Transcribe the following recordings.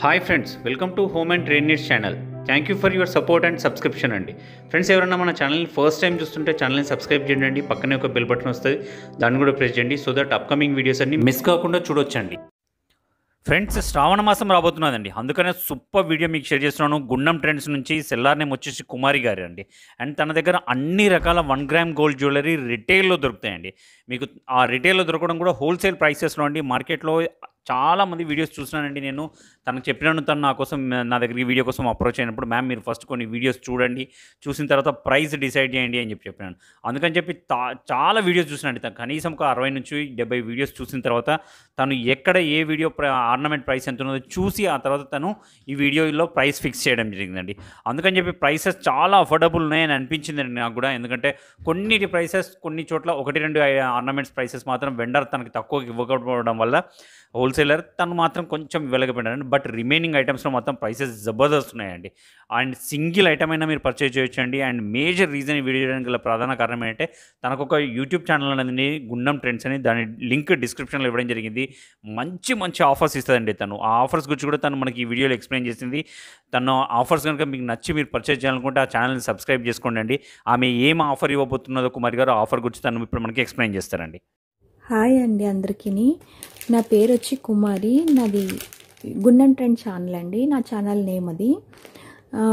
hi friends welcome to home and train needs channel thank you for your support and subscription అండి friends ఎవరైనా మన ఛానల్ని first time చూస్తుంటే ఛానల్ని subscribe చేయండి పక్కనే ఒక బెల్ బటన్ వస్తుంది దాన్ని కూడా ప్రెస్ చేయండి సో దట్ అప్కమింగ్ వీడియోస్ అన్ని మిస్ కాకుండా చూడొచ్చండి ఫ్రెండ్స్ శ్రావణ మాసం రాబోతున్నదండి అందుకనే సూపర్ వీడియో మీకు షేర్ చేస్తున్నాను గుండం ట్రెండ్స్ నుంచి సెల్లార్ నేమ్ వచ్చేసి కుమారి గారి అండి అండ్ తన దగ్గర అన్ని రకాల వన్ గ్రామ్ గోల్డ్ జ్యువెలరీ రిటైల్లో దొరుకుతాయండి మీకు ఆ రిటైల్లో దొరకడం కూడా హోల్సేల్ ప్రైసెస్లో అండి మార్కెట్లో చాలా మంది వీడియోస్ చూసినానండి నేను తనకు చెప్పినాను తను నా కోసం నా దగ్గరికి వీడియో కోసం అప్రోచ్ అయినప్పుడు మ్యామ్ మీరు ఫస్ట్ కొన్ని వీడియోస్ చూడండి చూసిన తర్వాత ప్రైస్ డిసైడ్ చేయండి అని చెప్పి చెప్పినాను అందుకని చెప్పి తా- చాలా వీడియోస్ చూసినండి తను కనీసం ఒక అరవై నుంచి డెబ్బై వీడియోస్ చూసిన తర్వాత తను ఎక్కడ ఏ వీడియో ఆర్నమెంట్ ప్రైస్ ఎంత ఉన్నదో చూసి ఆ తర్వాత తను ఈ వీడియోలో ప్రైస్ ఫిక్స్ చేయడం జరిగిందండి అందుకని చెప్పి ప్రైసెస్ చాలా అఫోర్డబుల్ ఉన్నాయని అనిపించిందండి నాకు కూడా ఎందుకంటే కొన్నిటి ప్రైసెస్ కొన్ని చోట్ల ఒకటి రెండు ఆర్నమెంట్స్ ప్రైసెస్ మాత్రం వెండర్ తనకి తక్కువ ఇవ్వకపోవడం వల్ల హోల్సేలర్ తను మాత్రం కొంచెం ఇవ్వలేకపోయినాడు బట్ రిమైనింగ్ ఐటమ్స్లో మొత్తం ప్రైసెస్ జబర్దస్త్ ఉన్నాయండి అండ్ సింగిల్ ఐటమ్ అయినా మీరు పర్చేజ్ చేయొచ్చండి అండ్ మేజర్ రీజన్ ఈ వీడియో చేయడానికి గల ప్రధాన కారణం ఏంటంటే తనకు ఒక యూట్యూబ్ ఛానల్ అనేది గుండం ట్రెండ్స్ అని దాని లింక్ డిస్క్రిప్షన్లో ఇవ్వడం జరిగింది మంచి మంచి ఆఫర్స్ ఇస్తుందండి తను ఆ ఆఫర్స్ గురించి కూడా తను మనకి ఈ వీడియోలో ఎక్స్ప్లెయిన్ చేసింది తను ఆఫర్స్ కనుక మీకు నచ్చి మీరు పర్చేజ్ చేయాలనుకుంటే ఆ ఛానల్ని సబ్స్క్రైబ్ చేసుకోండి అండి ఆమె ఏం ఆఫర్ ఇవ్వబోతున్నదో కుమారి గారు ఆ ఆఫర్ గురించి తను ఇప్పుడు మనకి ఎక్స్ప్లెయిన్ చేస్తారండి హాయ్ అండి అందరికీ నా పేరు వచ్చి కుమారి నాది గుండం ట్రెండ్ ఛానల్ అండి నా ఛానల్ నేమ్ అది ఆ,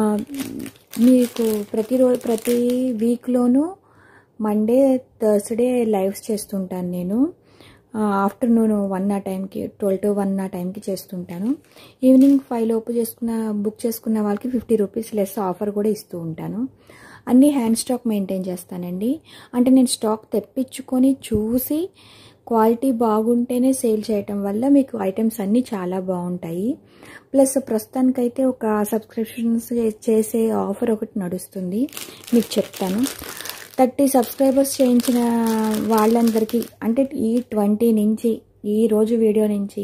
మీకు ప్రతిరోజు ప్రతి వీక్లోనూ మండే థర్స్డే లైవ్స్ చేస్తుంటాను నేను ఆఫ్టర్నూన్ వన్ ఆ టైంకి ట్వెల్వ్ టు వన్ ఆ టైంకి చేస్తుంటాను ఈవినింగ్ ఫైవ్ లోపు చేసుకున్న బుక్ చేసుకున్న వాళ్ళకి ఫిఫ్టీ రూపీస్ లెస్ ఆఫర్ కూడా ఇస్తూ ఉంటాను అన్ని హ్యాండ్ స్టాక్ మెయింటైన్ చేస్తానండి అంటే నేను స్టాక్ తెప్పించుకొని చూసి క్వాలిటీ బాగుంటేనే సేల్ చేయటం వల్ల మీకు ఐటమ్స్ అన్నీ చాలా బాగుంటాయి ప్లస్ ప్రస్తుతానికైతే ఒక సబ్స్క్రిప్షన్స్ చేసే ఆఫర్ ఒకటి నడుస్తుంది మీకు చెప్తాను థర్టీ సబ్స్క్రైబర్స్ చేయించిన వాళ్ళందరికీ అంటే ఈ ట్వంటీ నుంచి ఈ రోజు వీడియో నుంచి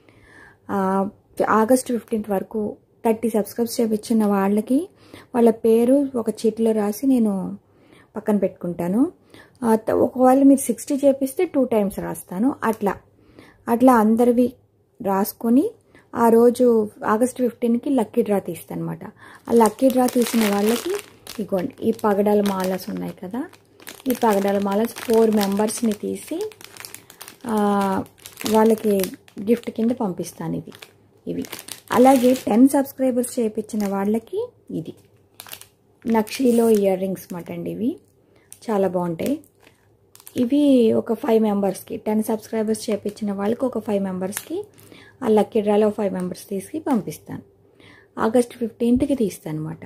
ఆ, ఆగస్ట్ ఫిఫ్టీన్త్ వరకు థర్టీ సబ్స్క్రైబ్స్ చేయించిన వాళ్ళకి వాళ్ళ పేరు ఒక చీట్లో రాసి నేను పక్కన పెట్టుకుంటాను ఆ, త- ఒకవేళ మీరు సిక్స్టీ చేపిస్తే టూ టైమ్స్ రాస్తాను అట్లా అట్లా అందరివి రాసుకొని ఆ రోజు ఆగస్ట్ ఫిఫ్టీన్కి లక్కీ డ్రా తీస్తాను అనమాట ఆ లక్కీ డ్రా తీసిన వాళ్ళకి ఇగోండి ఈ పగడాల మాలస్ ఉన్నాయి కదా ఈ పగడాల మాలస్ ఫోర్ మెంబర్స్ని తీసి ఆ, వాళ్ళకి గిఫ్ట్ కింద పంపిస్తాను ఇది ఇవి అలాగే టెన్ సబ్స్క్రైబర్స్ చేయించిన వాళ్ళకి ఇది నక్షీలో ఇయర్ రింగ్స్ మాట అండి ఇవి చాలా బాగుంటాయి ఇవి ఒక ఫైవ్ మెంబర్స్కి టెన్ సబ్స్క్రైబర్స్ చేయించిన వాళ్ళకి ఒక ఫైవ్ మెంబర్స్కి ఆ లక్కీ డ్రాలో ఫైవ్ మెంబర్స్ తీసుకు పంపిస్తాను ఆగస్ట్ ఫిఫ్టీన్త్కి తీస్తాను అనమాట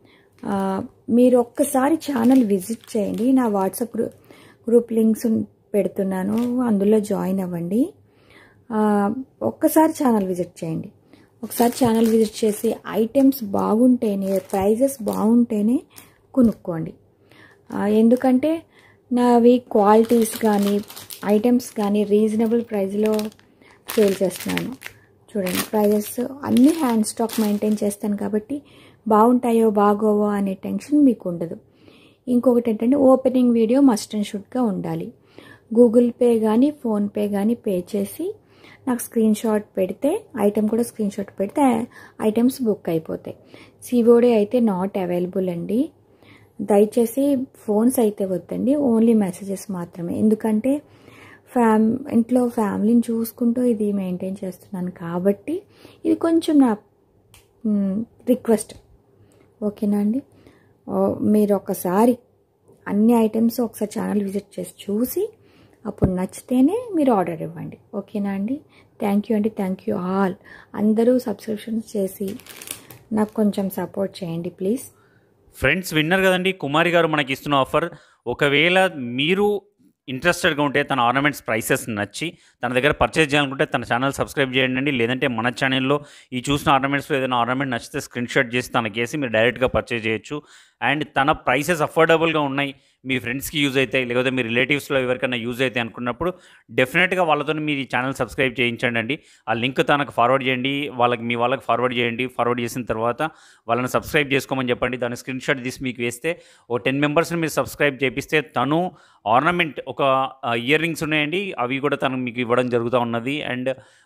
మీరు ఒక్కసారి ఛానల్ విజిట్ చేయండి నా వాట్సాప్ గ్రూ గ్రూప్ లింక్స్ ఉన్- పెడుతున్నాను అందులో జాయిన్ అవ్వండి ఆ, ఒక్కసారి ఛానల్ విజిట్ చేయండి ఒకసారి ఛానల్ విజిట్ చేసి ఐటమ్స్ బాగుంటేనే ప్రైజెస్ బాగుంటేనే కొనుక్కోండి ఆ, ఎందుకంటే నావి క్వాలిటీస్ కానీ ఐటమ్స్ కానీ రీజనబుల్ ప్రైస్లో సేల్ చేస్తున్నాను చూడండి ప్రైజెస్ అన్ని హ్యాండ్ స్టాక్ మెయింటైన్ చేస్తాను కాబట్టి బాగుంటాయో బాగోవో అనే టెన్షన్ మీకు ఉండదు ఇంకొకటి ఏంటంటే ఓపెనింగ్ వీడియో మస్ట్ అండ్ షుడ్గా ఉండాలి గూగుల్ పే కానీ ఫోన్పే కానీ పే చేసి నాకు స్క్రీన్ షాట్ పెడితే ఐటెం కూడా స్క్రీన్ షాట్ పెడితే ఐటమ్స్ బుక్ అయిపోతాయి సివోడే అయితే నాట్ అవైలబుల్ అండి దయచేసి ఫోన్స్ అయితే వద్దండి ఓన్లీ మెసేజెస్ మాత్రమే ఎందుకంటే ఫ్యామ్ ఇంట్లో ఫ్యామిలీని చూసుకుంటూ ఇది మెయింటైన్ చేస్తున్నాను కాబట్టి ఇది కొంచెం నా రిక్వెస్ట్ ఓకేనా అండి ఓ, మీరు ఒకసారి అన్ని ఐటమ్స్ ఒకసారి ఛానల్ విజిట్ చేసి చూసి అప్పుడు నచ్చితేనే మీరు ఆర్డర్ ఇవ్వండి ఓకేనా అండి థ్యాంక్ యూ అండి థ్యాంక్ యూ ఆల్ అందరూ సబ్స్క్రిప్షన్స్ చేసి నాకు కొంచెం సపోర్ట్ చేయండి ప్లీజ్ ఫ్రెండ్స్ విన్నర్ కదండి కుమారి గారు మనకి ఇస్తున్న ఆఫర్ ఒకవేళ మీరు ఇంట్రెస్టెడ్గా ఉంటే తన ఆర్నమెంట్స్ ప్రైసెస్ నచ్చి తన దగ్గర పర్చేజ్ చేయాలనుకుంటే తన ఛానల్ సబ్స్క్రైబ్ చేయండి లేదంటే మన ఛానల్లో ఈ చూసిన ఆర్నమెంట్స్లో ఏదైనా ఆర్నమెంట్ నచ్చితే స్క్రీన్ షాట్ చేసి తనకేసి మీరు డైరెక్ట్గా పర్చేజ్ చేయొచ్చు అండ్ తన ప్రైసెస్ అఫోర్డబుల్గా ఉన్నాయి మీ ఫ్రెండ్స్కి యూజ్ అవుతాయి లేకపోతే మీ రిలేటివ్స్లో ఎవరికైనా యూజ్ అవుతాయి అనుకున్నప్పుడు డెఫినెట్గా వాళ్ళతో మీరు ఈ ఛానల్ సబ్స్క్రైబ్ చేయించండి అండి ఆ లింక్ తనకు ఫార్వర్డ్ చేయండి వాళ్ళకి మీ వాళ్ళకి ఫార్వర్డ్ చేయండి ఫార్వర్డ్ చేసిన తర్వాత వాళ్ళని సబ్స్క్రైబ్ చేసుకోమని చెప్పండి దాని స్క్రీన్ షాట్ తీసి మీకు వేస్తే ఓ టెన్ మెంబర్స్ని మీరు సబ్స్క్రైబ్ చేపిస్తే తను ఆర్నమెంట్ ఒక ఇయర్ రింగ్స్ ఉన్నాయండి అవి కూడా తను మీకు ఇవ్వడం జరుగుతూ ఉన్నది అండ్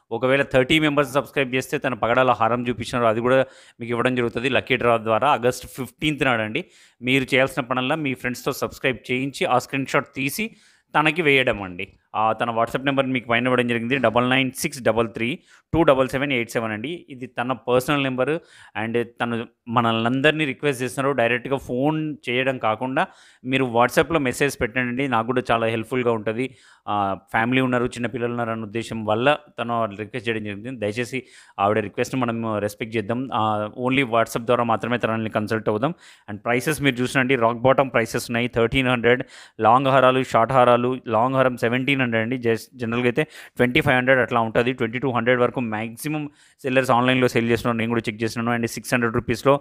ఒకవేళ థర్టీ మెంబర్స్ సబ్స్క్రైబ్ చేస్తే తన పగడాల హారం చూపించినారు అది కూడా మీకు ఇవ్వడం జరుగుతుంది లక్కీ డ్రా ద్వారా ఆగస్ట్ ఫిఫ్టీన్త్ నాడండి మీరు చేయాల్సిన పనుల్లో మీ ఫ్రెండ్స్తో సబ్స్క్రైబ్ చేయించి ఆ స్క్రీన్ షాట్ తీసి తనకి వేయడం అండి ఆ తన వాట్సాప్ నెంబర్ మీకు పైన ఇవ్వడం జరిగింది double nine six double three two double seven eight seven అండి ఇది తన పర్సనల్ నెంబర్ అండ్ తను మనల్ని రిక్వెస్ట్ చేస్తున్నారు డైరెక్ట్గా ఫోన్ చేయడం కాకుండా మీరు వాట్సాప్లో మెసేజ్ పెట్టండి నాకు కూడా చాలా హెల్ప్ఫుల్గా ఉంటుంది ఫ్యామిలీ ఉన్నారు చిన్నపిల్లలు ఉన్నారు అన్న ఉద్దేశం వల్ల తను రిక్వెస్ట్ చేయడం జరిగింది దయచేసి ఆవిడ రిక్వెస్ట్ మనం రెస్పెక్ట్ చేద్దాం ఓన్లీ వాట్సాప్ ద్వారా మాత్రమే తనని కన్సల్ట్ అవుదాం అండ్ ప్రైసెస్ మీరు చూసినండి రాక్ బాటమ్ ప్రైసెస్ ఉన్నాయి థర్టీన్ హండ్రెడ్ లాంగ్ హారాలు షార్ట్ హారాలు లాంగ్ హారం సెవెంటీన్ హండ్రెడ్ అండి జస్ట్ జనరల్గా అయితే ట్వంటీ ఫైవ్ హండ్రెడ్ అట్లా ఉంటుంది ట్వంటీ టూ హండ్రెడ్ వరకు మ్యాక్సిమం సెల్లర్స్ ఆన్లైన్లో సెల్ చేస్తున్నాను నేను కూడా చెక్ చేస్తున్నాను అండ్ సిక్స్ హండ్రెడ్ రూపీస్లో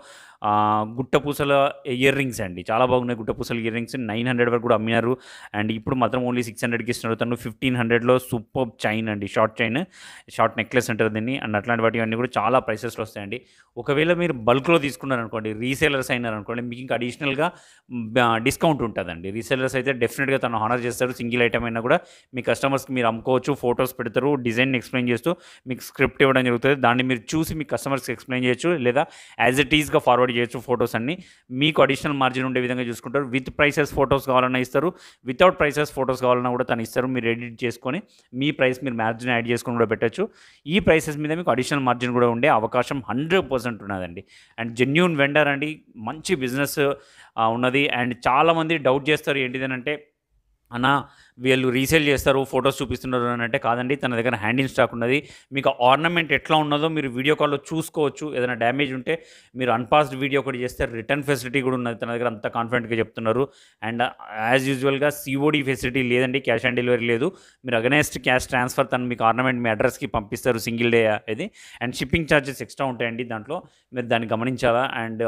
గుట్ట పూసల ఇయర్ రింగ్స్ అండి చాలా బాగున్నాయి గుట్ట పూసల ఇయర్ రింగ్స్ నైన్ హండ్రెడ్ వరకు కూడా అమ్మినారు అండ్ ఇప్పుడు మాత్రం ఓన్లీ సిక్స్ హండ్రెడ్కి ఇస్తున్నారు తను ఫిఫ్టీన్ హండ్రెడ్లో సూపర్ చైన్ అండి షార్ట్ చైన్ షార్ట్ నెక్లెస్ అంటారు దీన్ని అండ్ అట్లాంటి వాటి అన్నీ కూడా చాలా ప్రైసెస్లో వస్తాయండి ఒకవేళ మీరు బల్క్లో తీసుకున్నారనుకోండి రీసేలర్స్ అయినారనుకోండి మీకు ఇంకా అడిషనల్గా డిస్కౌంట్ ఉంటుందండి రీసేలర్స్ అయితే డెఫినెట్గా తను హానర్ చేస్తారు సింగిల్ ఐటమ్ అయినా కూడా మీ కస్టమర్స్కి మీరు అమ్ముకోవచ్చు ఫొటోస్ పెడతారు డిజైన్ ఎక్స్ప్లెయిన్ చేస్తూ మీకు స్క్రిప్ట్ ఇవ్వడం జరుగుతుంది దాన్ని మీరు చూసి మీ కస్టమర్స్కి ఎక్స్ప్లెయిన్ చేయొచ్చు లేదా యాజ్ ఇట్ ఈస్గా ఫార్వర్డ్ చేయొచ్చు ఫొటోస్ అన్ని మీకు అడిషనల్ మార్జిన్ ఉండే విధంగా చూసుకుంటారు విత్ ప్రైసెస్ ఫొటోస్ కావాలన్నా ఇస్తారు వితౌట్ ప్రైసెస్ ఫొటోస్ కావాలన్నా కూడా తను ఇస్తారు మీరు ఎడిట్ చేసుకొని మీ ప్రైస్ మీరు మార్జిన్ యాడ్ చేసుకొని కూడా పెట్టచ్చు ఈ ప్రైసెస్ మీద మీకు అడిషనల్ మార్జిన్ కూడా ఉండే అవకాశం హండ్రెడ్ పర్సెంట్ ఉన్నదండి అండ్ జెన్యున్ వెండర్ అండి మంచి బిజినెస్ ఉన్నది అండ్ చాలామంది డౌట్ చేస్తారు ఏంటిదనంటే అన్న వీళ్ళు రీసేల్ చేస్తారు ఫొటోస్ చూపిస్తున్నారు అని అంటే కాదండి తన దగ్గర హ్యాండ్ ఇన్ స్టాక్ ఉన్నది మీకు ఆర్నమెంట్ ఎట్లా ఉన్నదో మీరు వీడియో కాల్లో చూసుకోవచ్చు ఏదైనా డ్యామేజ్ ఉంటే మీరు అన్పాస్డ్ వీడియో ఒకటి చేస్తే రిటర్న్ ఫెసిలిటీ కూడా ఉన్నది తన దగ్గర అంత కాన్ఫిడెంట్గా చెప్తున్నారు అండ్ యాజ్ యూజువల్గా సిఓడి ఫెసిలిటీ లేదండి క్యాష్ ఆన్ డెలివరీ లేదు మీరు అగనెస్ట్ క్యాష్ ట్రాన్స్ఫర్ తను మీకు ఆర్నమెంట్ మీ అడ్రస్కి పంపిస్తారు సింగిల్ డే ఇది అండ్ షిప్పింగ్ ఛార్జెస్ ఎక్స్ట్రా ఉంటాయండి దాంట్లో మీరు దాన్ని గమనించాలా అండ్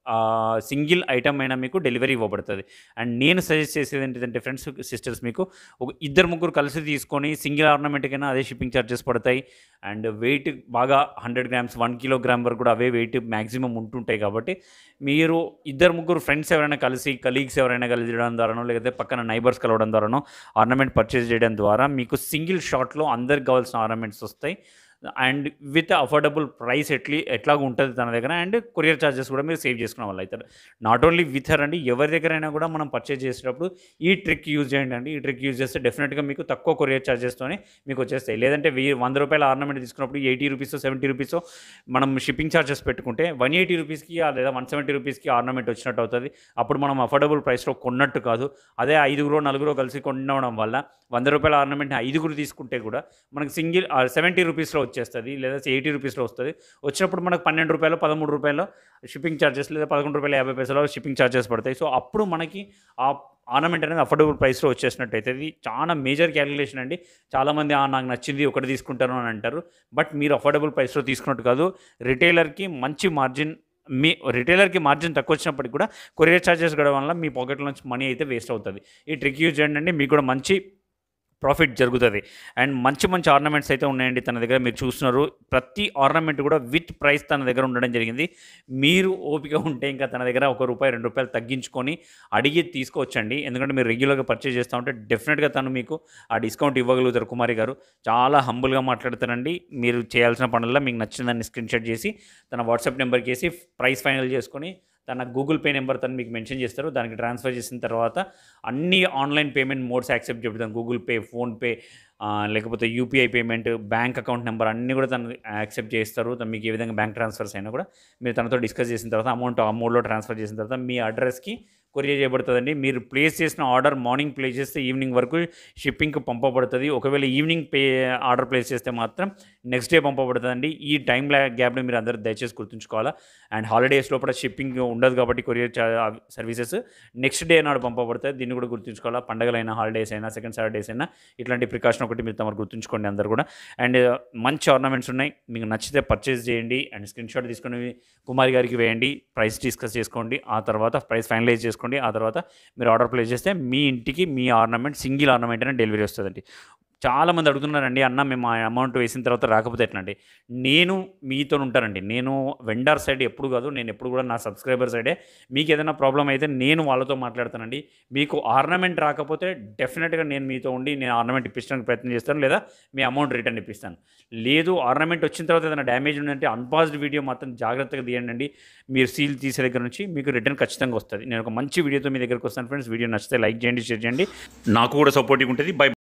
సింగిల్ ఐటమ్ అయినా మీకు డెలివరీ ఇవ్వబడుతుంది అండ్ నేను సజెస్ట్ చేసేది ఏంటంటే ఫ్రెండ్స్ సిస్టర్స్ మీకు ఒక ఇద్దరు ముగ్గురు కలిసి తీసుకొని సింగిల్ ఆర్నమెంట్కైనా అదే షిప్పింగ్ ఛార్జెస్ పడతాయి అండ్ వెయిట్ బాగా హండ్రెడ్ గ్రామ్స్ వన్ కిలోగ్రామ్ వరకు కూడా అవే వెయిట్ మ్యాక్సిమం ఉంటుంటాయి కాబట్టి మీరు ఇద్దరు ముగ్గురు ఫ్రెండ్స్ ఎవరైనా కలిసి కలీగ్స్ ఎవరైనా కలిసి ద్వారానో లేకపోతే పక్కన నైబర్స్ కలవడం ద్వారానో ఆర్నమెంట్ పర్చేస్ చేయడం ద్వారా మీకు సింగిల్ షాట్లో అందరికి కావాల్సిన ఆర్నమెంట్స్ వస్తాయి అండ్ విత్ అఫోర్డబుల్ ప్రైస్ ఎట్లీ ఎట్లాగ ఉంటుంది తన దగ్గర అండ్ కొరియర్ ఛార్జెస్ కూడా మీరు సేవ్ చేసుకునే వాళ్ళు అవుతారు నాట్ ఓన్లీ విత్ హర్ అండి ఎవరి దగ్గరైనా కూడా మనం పర్చేజ్ చేసేటప్పుడు ఈ ట్రిక్ యూజ్ చేయండి అండి ఈ ట్రిక్ యూజ్ చేస్తే డెఫినెట్గా మీకు తక్కువ కొరియర్ ఛార్జెస్తోనే మీకు వచ్చేస్తాయి లేదంటే వెయ్యి వంద రూపాయల ఆర్నమెంట్ తీసుకున్నప్పుడు ఎయిటీ రూపీస్ సెవెంటీ రూపీస్ మనం షిప్పింగ్ ఛార్జెస్ పెట్టుకుంటే వన్ ఎయిటీ రూపీస్కి లేదా వన్ సెవెంటీ రూపీస్కి ఆర్నమెంట్ వచ్చినట్టు అవుతుంది అప్పుడు మనం అఫోర్డబుల్ ప్రైస్లో కొన్నట్టు కాదు అదే ఐదుగురు నలుగురు కలిసి కొనడం వల్ల వంద రూపాయల ఆర్నమెంట్ ఐదుగురు తీసుకుంటే కూడా మనకి సింగిల్ సెవెంటీ రూపీస్లో వచ్చేస్తుంది లేదా ఎయిటీ రూపీస్లో వస్తుంది వచ్చినప్పుడు మనకు పన్నెండు రూపాయలు పదమూడు రూపాయలు షిప్పింగ్ ఛార్జెస్ లేదా పదకొండు రూపాయల యాభై పైసలు షిప్పింగ్ ఛార్జెస్ పడతాయి సో అప్పుడు మనకి ఆ ఆర్నమెంట్ అనేది అఫోర్డబుల్ ప్రైస్లో వచ్చేసినట్టు అయితే ఇది చాలా మేజర్ క్యాలిక్యులేషన్ అండి చాలామంది "ఆ, నాకు నచ్చింది ఒకటి తీసుకుంటాను అని అంటారు బట్ మీరు అఫోర్డబుల్ ప్రైస్లో తీసుకున్నట్టు కాదు రిటైలర్కి మంచి మార్జిన్ మీ రిటైలర్కి మార్జిన్ తక్కువ వచ్చినప్పటికి కూడా కొరియర్ ఛార్జెస్ గడవ వల్ల మీ పాకెట్లో నుంచి మనీ అయితే వేస్ట్ అవుతుంది ఈ ట్రిక్ యూజ్ చేయండి అండి మీకు కూడా మంచి ప్రాఫిట్ జరుగుతుంది అండ్ మంచి మంచి ఆర్నమెంట్స్ అయితే ఉన్నాయండి తన దగ్గర మీరు చూస్తున్నారు ప్రతి ఆర్నమెంట్ కూడా విత్ ప్రైస్ తన దగ్గర ఉండడం జరిగింది మీరు ఓపిక ఉంటే ఇంకా తన దగ్గర ఒక రూపాయి రెండు రూపాయలు తగ్గించుకొని అడిగి తీసుకోవచ్చండి ఎందుకంటే మీరు రెగ్యులర్గా పర్చేజ్ చేస్తూ ఉంటే డెఫినెట్గా తను మీకు ఆ డిస్కౌంట్ ఇవ్వగలుగుతారు కుమారి గారు చాలా హంబుల్గా మాట్లాడతారండి మీరు చేయాల్సిన పనుల్లో మీకు నచ్చిందాన్ని స్క్రీన్ షాట్ చేసి తన వాట్సాప్ నెంబర్కి వేసి ప్రైస్ ఫైనల్ చేసుకొని తన గూగుల్ పే నెంబర్ తను మీకు మెన్షన్ చేస్తారు దానికి ట్రాన్స్ఫర్ చేసిన తర్వాత అన్ని ఆన్లైన్ పేమెంట్ మోడ్స్ యాక్సెప్ట్ చెప్తాను గూగుల్ పే ఫోన్పే లేకపోతే UPI payment bank account number అన్నీ కూడా తను యాక్సెప్ట్ చేస్తారు తను మీకు ఏ విధంగా బ్యాంక్ ట్రాన్స్ఫర్స్ అయినా కూడా మీరు తనతో డిస్కస్ చేసిన తర్వాత అమౌంట్ ఆ మోడ్లో ట్రాన్స్ఫర్ చేసిన తర్వాత మీ అడ్రస్కి కొరియర్ చేయబడుతుందండి మీరు ప్లేస్ చేసిన ఆర్డర్ మార్నింగ్ ప్లేస్ చేస్తే ఈవినింగ్ వరకు షిప్పింగ్కి పంపబడుతుంది ఒకవేళ ఈవినింగ్ పే ఆర్డర్ ప్లేస్ చేస్తే మాత్రం నెక్స్ట్ డే పంపబడుతుందండి ఈ టైం గ్యాప్ని మీరు అందరూ దయచేసి గుర్తుంచుకోవాలా అండ్ హాలిడేస్ లోపల షిప్పింగ్ ఉండదు కాబట్టి కొరియర్ సర్వీసెస్ నెక్స్ట్ డే నాడు పంపబడుతుంది దీన్ని కూడా గుర్తుంచుకోవాలా పండగలైనా హాలిడేస్ అయినా సెకండ్ సాటర్డేస్ అయినా ఇట్లాంటి ప్రికాషన్ ఒకటి మీరు తమరు గుర్తుంచుకోండి అందరు కూడా అండ్ మంచి ఆర్నమెంట్స్ ఉన్నాయి మీకు నచ్చితే పర్చేస్ చేయండి అండ్ స్క్రీన్ షాట్ తీసుకొని కుమారి గారికి వేయండి ప్రైస్ డిస్కస్ చేసుకోండి ఆ తర్వాత ప్రైస్ ఫైనలైజ్ చేసుకోండి ఆ తర్వాత మీరు ఆర్డర్ ప్లేస్ చేస్తే మీ ఇంటికి మీ ఆర్నమెంట్ సింగిల్ ఆర్నమెంట్ అనేది డెలివరీ వస్తుందండి చాలామంది అడుగుతున్నారండి అన్న మేము ఆ అమౌంట్ వేసిన తర్వాత రాకపోతే ఎట్లా అండి నేను మీతో ఉంటానండి నేను వెండర్ సైడ్ ఎప్పుడు కాదు నేను ఎప్పుడు కూడా నా సబ్స్క్రైబర్ సైడే మీకు ఏదైనా ప్రాబ్లం అయితే నేను వాళ్ళతో మాట్లాడతానండి మీకు ఆర్నమెంట్ రాకపోతే డెఫినెట్గా నేను మీతో ఉండి నేను ఆర్నమెంట్ ఇప్పించడానికి ప్రయత్నం చేస్తాను లేదా మీ అమౌంట్ రిటర్న్ ఇప్పిస్తాను లేదు ఆర్నమెంట్ వచ్చిన తర్వాత ఏదైనా డ్యామేజ్ ఉందంటే అన్పాజ్డ్ వీడియో మాత్రం జాగ్రత్తగా తీయండి మీరు సీల్ తీసే దగ్గర నుంచి మీకు రిటర్న్ ఖచ్చితంగా వస్తుంది నేను ఒక మంచి వీడియోతో మీ దగ్గరకు వస్తాను ఫ్రెండ్స్ వీడియో నచ్చితే లైక్ చేయండి షేర్ చేయండి నాకు కూడా సపోర్టింగ్ ఉంటుంది బై